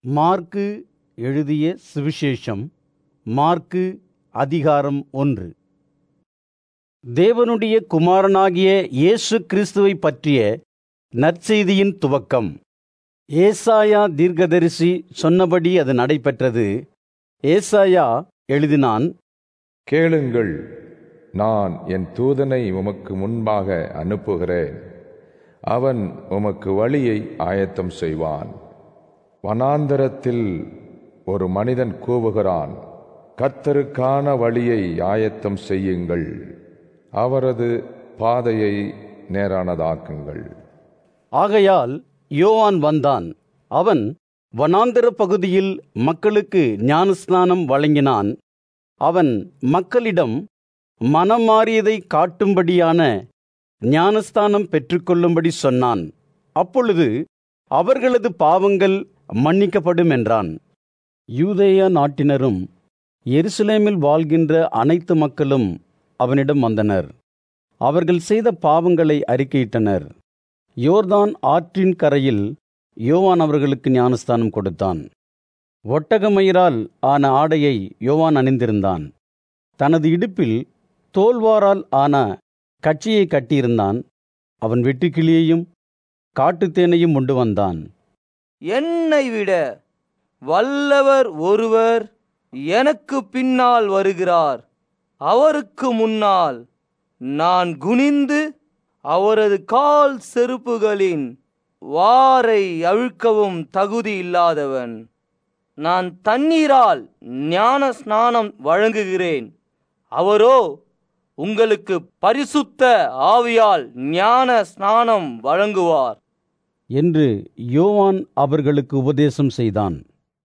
mark எழுதிய சுவிசேஷம் mark அதிகாரம் ஒன்று தேவனுடைய குமாரனாகிய இயேசு கிறிஸ்துவைப் பற்றிய நற்செய்தியின் துவக்கம் ஏசாயா தீர்க்கதரிசி சொன்னபடி அது நடைபெற்றது ஏசாயா எழுதினான் கேளுங்கள் நான் என் தூதனை உமக்கு முன்பாக அனுப்புகிறேன் அவன் உமக்கு வழியை ஆயத்தம் செய்வான் வனாந்தரத்தில் ஒரு மனிதன் கூவுகிறான் கர்த்தருக்கான வழியை ஆயத்தம் செய்யுங்கள் அவரது பாதையை நேரானதாக்குங்கள் ஆகையால் யோவான் வந்தான் அவன் வனாந்தர பகுதியில் மக்களுக்கு ஞானஸ்நானம் வழங்கினான் அவன் மக்களிடம் மனம் மாறியதை காட்டும்படியான ஞானஸ்தானம் பெற்றுக்கொள்ளும்படி சொன்னான் அப்பொழுது அவர்களது பாவங்கள் மன்னிக்கப்படும் என்றான் யூதேயா நாட்டினரும் எருசலேமில் வாழ்கின்ற அனைத்து மக்களும் அவனிடம் வந்தனர் அவர்கள் செய்த பாவங்களை அறிக்கையிட்டனர் யோர்தான் ஆற்றின் கரையில் யோவான் அவர்களுக்கு ஞானஸ்தானம் கொடுத்தான் ஒட்டகமயிரால் ஆன ஆடையை யோவான் அணிந்திருந்தான் தனது இடுப்பில் தோல்வாரால் ஆன கட்சியை கட்டியிருந்தான் அவன் வெட்டுக்கிளியையும் காட்டுத்தேனையும் உண்டு வந்தான் என்னை விட வல்லவர் ஒருவர் எனக்கு பின்னால் வருகிறார் அவருக்கு முன்னால் நான் குனிந்து அவரது கால் செருப்புகளின் வாரை அழுக்கவும் தகுதி இல்லாதவன் நான் தண்ணீரால் ஞான ஸ்நானம் வழங்குகிறேன் அவரோ உங்களுக்கு பரிசுத்த ஆவியால் ஞான ஸ்நானம் வழங்குவார் என்று யோவான் அவர்களுக்கு உபதேசம் செய்தான்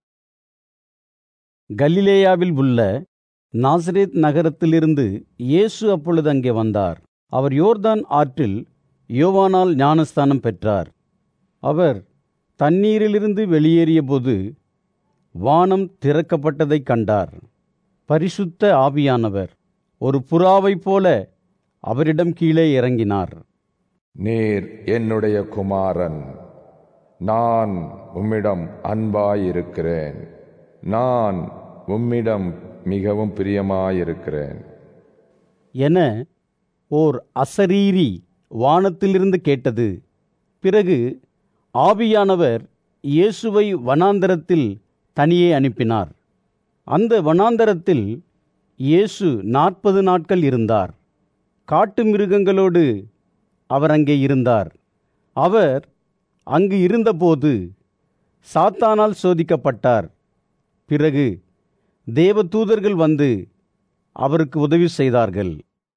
கலிலேயாவில் உள்ள நாசரேத் நகரத்திலிருந்து இயேசு அப்பொழுது அங்கே வந்தார் அவர் யோர்தான் ஆற்றில் யோவானால் ஞானஸ்தானம் பெற்றார் அவர் தண்ணீரிலிருந்து வெளியேறியபோது வானம் திறக்கப்பட்டதைக் கண்டார் பரிசுத்த ஆவியானவர் ஒரு புறாவைப் போல அவரிடம் கீழே இறங்கினார் நீர் என்னுடைய குமாரன் நான் உம்மிடம் அன்பாயிருக்கிறேன் நான் உம்மிடம் மிகவும் பிரியமாயிருக்கிறேன் என ஓர் அசரீரி வானத்திலிருந்து கேட்டது பிறகு ஆவியானவர் இயேசுவை வனாந்தரத்தில் தனியே அனுப்பினார் அந்த வனாந்தரத்தில் இயேசு நாற்பது நாட்கள் இருந்தார் காட்டு மிருகங்களோடு அவர் அங்கே இருந்தார் அவர் அங்கு இருந்தபோது சாத்தானால் சோதிக்கப்பட்டார் பிறகு தேவதூதர்கள் வந்து அவருக்கு உதவி செய்தார்கள்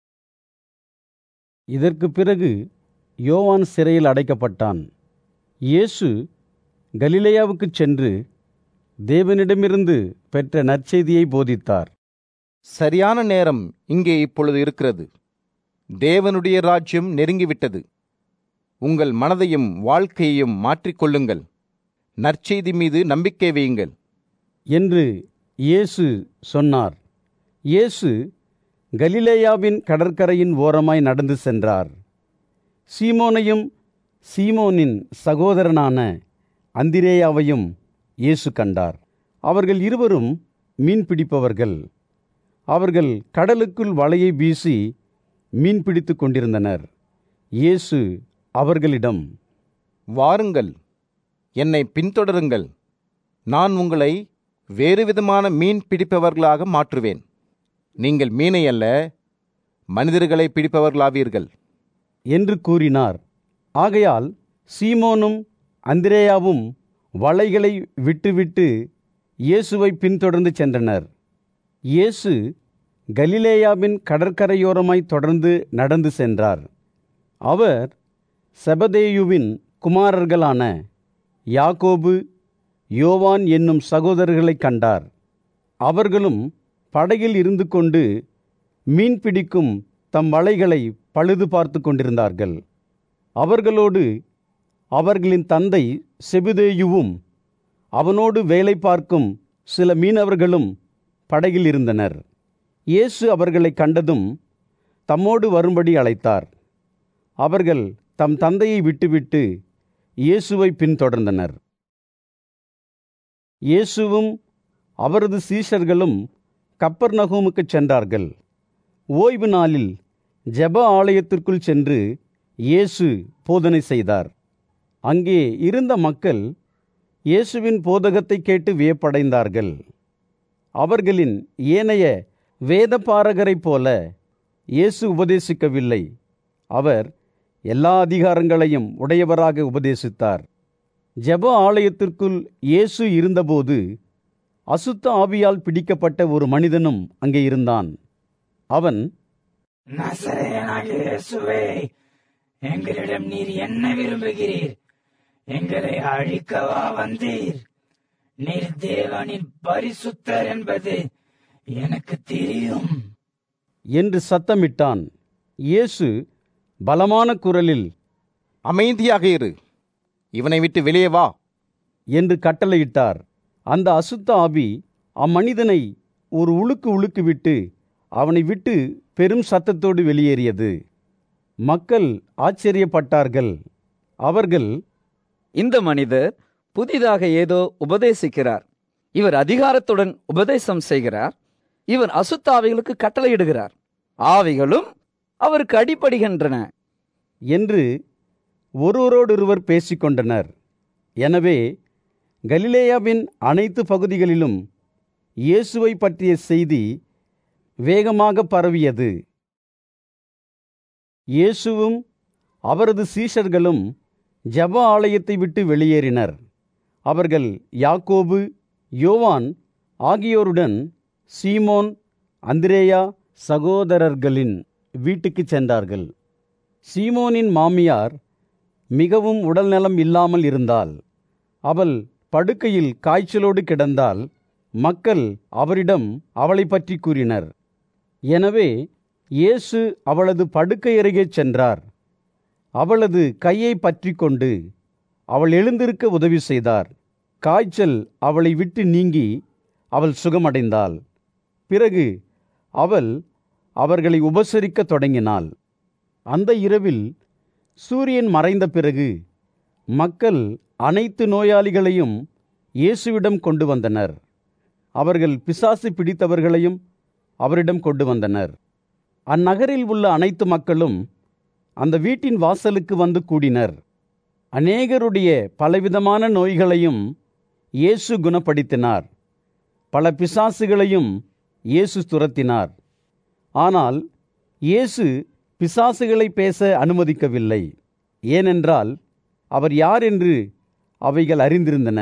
இதற்கு பிறகு யோவான் சிறையில் அடைக்கப்பட்டான் இயேசு கலிலேயாவுக்குச் சென்று தேவனிடமிருந்து பெற்ற நற்செய்தியை போதித்தார் சரியான நேரம் இங்கே இப்பொழுது இருக்கிறது தேவனுடைய ராஜ்யம் நெருங்கிவிட்டது உங்கள் மனதையும் வாழ்க்கையையும் மாற்றிக்கொள்ளுங்கள் நற்செய்தி மீது நம்பிக்கை வையுங்கள் என்று இயேசு சொன்னார் இயேசு கலிலேயாவின் கடற்கரையின் ஓரமாய் நடந்து சென்றார் சீமோனையும் சீமோனின் சகோதரனான அந்திரேயாவையும் இயேசு கண்டார் அவர்கள் இருவரும் மீன் பிடிப்பவர்கள் அவர்கள் கடலுக்குள் வலையை வீசி மீன் பிடித்துக் கொண்டிருந்தனர் இயேசு அவர்களிடம் வாருங்கள் என்னை பின்தொடருங்கள் நான் உங்களை வேறு விதமான மீன் பிடிப்பவர்களாக மாற்றுவேன் நீங்கள் மீனை அல்ல மனிதர்களை பிடிப்பவர்களாவீர்கள் என்று கூறினார் ஆகையால் சீமோனும் அந்திரேயாவும் வலைகளை விட்டுவிட்டு இயேசுவை பின்தொடர்ந்து சென்றனர் இயேசு கலிலேயாவின் கடற்கரையோரமாய் தொடர்ந்து நடந்து சென்றார் அவர் செபதேயுவின் குமாரர்களான யாக்கோபு யோவான் என்னும் சகோதரர்களைக் கண்டார் அவர்களும் படகில் இருந்து கொண்டு மீன் பிடிக்கும் தம் வலைகளை பழுது பார்த்து கொண்டிருந்தார்கள் அவர்களோடு அவர்களின் தந்தை செபுதேயுவும் அவனோடு வேலை பார்க்கும் சில மீனவர்களும் படகில் இருந்தனர் இயேசு அவர்களை கண்டதும் தம்மோடு வரும்படி அழைத்தார் அவர்கள் தம் தந்தையை விட்டுவிட்டு இயேசுவை பின்தொடர்ந்தனர் இயேசுவும் அவரது சீஷர்களும் கப்பர்நகூமுக்குச் சென்றார்கள் ஓய்வு நாளில் ஜெப ஆலயத்திற்குள் சென்று இயேசு போதனை செய்தார் அங்கே இருந்த மக்கள் இயேசுவின் போதகத்தை கேட்டு வியப்படைந்தார்கள் அவர்களின் ஏனைய வேதபாரகரைப் போல இயேசு உபதேசிக்கவில்லை அவர் எல்லா அதிகாரங்களையும் உடையவராக உபதேசித்தார் ஜெப ஆலயத்திற்குள் இயேசு இருந்தபோது அசுத்த ஆவியால் பிடிக்கப்பட்ட ஒரு மனிதனும் அங்கே இருந்தான் அவன் நசரேயனாகிய இயேசுவே எங்களிடம் நீர் என்ன விரும்புகிறீர் எங்களை அழிக்கவா வந்தீர் நீர் தேவனின் பரிசுத்தர் என்பது எனக்கு தெரியும் என்று சத்தமிட்டான் இயேசு பலமான குரலில் அமைதியாக இரு இவனை விட்டு வெளியே வா என்று கட்டளையிட்டார் அந்த அசுத்த ஆவி அம்மனிதனை ஒரு உழுக்கு உழுக்கு விட்டு அவனை விட்டு பெரும் சத்தத்தோடு வெளியேறியது மக்கள் ஆச்சரியப்பட்டார்கள் அவர்கள் இந்த மனிதர் புதிதாக ஏதோ உபதேசிக்கிறார் இவர் அதிகாரத்துடன் உபதேசம் செய்கிறார் இவர் அசுத்த ஆவிகளுக்கு கட்டளையிடுகிறார் ஆவிகளும் அவருக்கு அடிபடுகின்றன என்று ஒருவரோடொருவர் பேசிக்கொண்டனர் எனவே கலிலேயாவின் அனைத்து பகுதிகளிலும் இயேசுவை பற்றிய செய்தி வேகமாக பரவியது இயேசுவும் அவரது சீஷர்களும் ஜெப ஆலயத்தை விட்டு வெளியேறினர் அவர்கள் யாக்கோபு யோவான் ஆகியோருடன் சீமோன் அந்திரேயா சகோதரர்களின் வீட்டுக்குச் சென்றார்கள் சீமோனின் மாமியார் மிகவும் உடல்நலம் இல்லாமல் இருந்தாள் அவள் படுக்கையில் காய்ச்சலோடு கிடந்தால் மக்கள் அவரிடம் அவளை பற்றி கூறினர் எனவே இயேசு அவளது படுக்கை அருகே சென்றார் அவளது கையை பற்றி கொண்டு அவள் எழுந்திருக்க உதவி செய்தார் காய்ச்சல் அவளை விட்டு நீங்கி அவள் சுகமடைந்தாள் பிறகு அவள் அவர்களை உபசரிக்கத் தொடங்கினாள் அந்த இரவில் சூரியன் மறைந்த பிறகு மக்கள் அனைத்து நோயாளிகளையும் இயேசுவிடம் கொண்டு வந்தனர் அவர்கள் பிசாசு பிடித்தவர்களையும் அவரிடம் கொண்டு வந்தனர் அந்நகரில் உள்ள அனைத்து மக்களும் அந்த வீட்டின் வாசலுக்கு வந்து கூடினர் அநேகருடைய பலவிதமான நோய்களையும் இயேசு குணப்படுத்தினார் பல பிசாசுகளையும் இயேசு துரத்தினார் ஆனால் இயேசு பிசாசுகளை பேச அனுமதிக்கவில்லை ஏனென்றால் அவர் யார் என்று அவைகள் அறிந்திருந்தன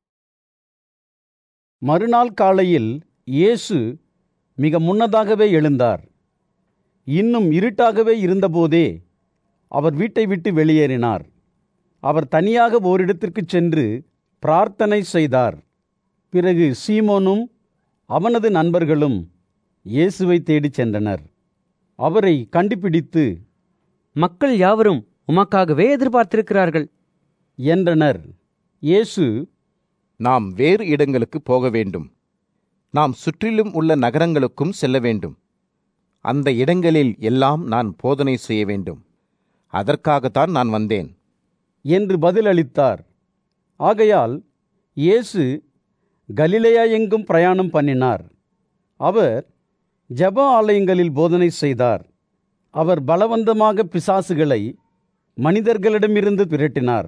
மறுநாள் காலையில் இயேசு மிக முன்னதாகவே எழுந்தார் இன்னும் இருட்டாகவே இருந்தபோதே அவர் வீட்டை விட்டு வெளியேறினார் அவர் தனியாக ஓரிடத்திற்குச் சென்று பிரார்த்தனை செய்தார் பிறகு சீமோனும் அவனது நண்பர்களும் இயேசுவை தேடிச் சென்றனர் அவரை கண்டுபிடித்து மக்கள் யாவரும் உமக்காகவே எதிர்பார்த்திருக்கிறார்கள் என்றனர் இயேசு நாம் வேறு இடங்களுக்கு போக வேண்டும் நாம் சுற்றிலும் உள்ள நகரங்களுக்கும் செல்ல வேண்டும் அந்த இடங்களில் எல்லாம் நான் போதனை செய்ய வேண்டும் அதற்காகத்தான் நான் வந்தேன் என்று பதிலளித்தார் ஆகையால் இயேசு கலிலேயா எங்கும் பிரயாணம் பண்ணினார் அவர் ஜெப ஆலயங்களில் போதனை செய்தார் அவர் பலவந்தமாக பிசாசுகளை மனிதர்களிடமிருந்து விரட்டினார்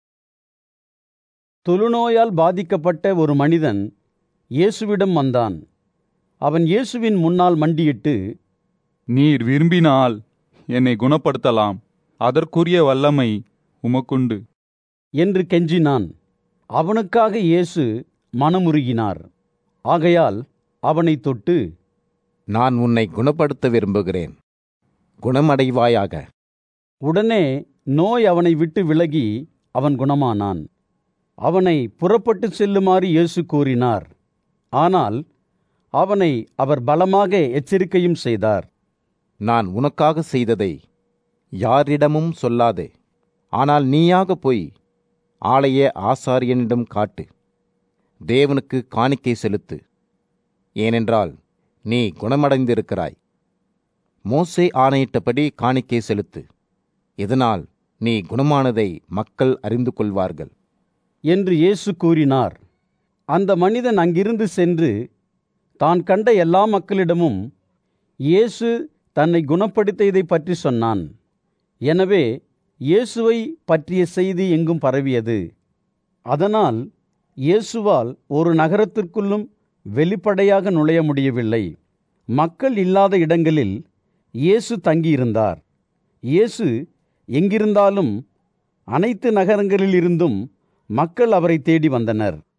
தொழுநோயால் பாதிக்கப்பட்ட ஒரு மனிதன் இயேசுவிடம் வந்தான் அவன் இயேசுவின் முன்னால் மண்டியிட்டு நீர் விரும்பினால் என்னை குணப்படுத்தலாம் அதற்குரிய வல்லமை உமக்குண்டு என்று கெஞ்சினான் அவனுக்காக இயேசு மனமுருகினார் ஆகையால் அவனை தொட்டு நான் உன்னை குணப்படுத்த விரும்புகிறேன் குணமடைவாயாக உடனே நோய் அவனை விட்டு விலகி அவன் குணமானான் அவனை புறப்பட்டு செல்லுமாறு இயேசு கூறினார் ஆனால் அவனை அவர் பலமாக எச்சரிக்கையும் செய்தார் நான் உனக்காக செய்ததை யாரிடமும் சொல்லாதே ஆனால் நீயாக போய் ஆலய ஆசாரியனிடம் காட்டு தேவனுக்கு காணிக்கை செலுத்து ஏனென்றால் நீ குணமடைந்திருக்கிறாய் மோசே ஆணையிட்டபடி காணிக்கை செலுத்து இதனால் நீ குணமானதை மக்கள் அறிந்து கொள்வார்கள் என்று இயேசு கூறினார் அந்த மனிதன் அங்கிருந்து சென்று தான் கண்ட எல்லா மக்களிடமும் இயேசு தன்னை குணப்படுத்தியதை பற்றி சொன்னான் எனவே இயேசுவை பற்றிய செய்தி எங்கும் பரவியது அதனால் இயேசுவால் ஒரு நகரத்திற்குள்ளும் வெளிப்படையாக நுழைய முடியவில்லை மக்கள் இல்லாத இடங்களில் இயேசு தங்கியிருந்தார் இயேசு எங்கிருந்தாலும் அனைத்து நகரங்களிலிருந்தும் மக்கள் அவரை தேடி வந்தனர்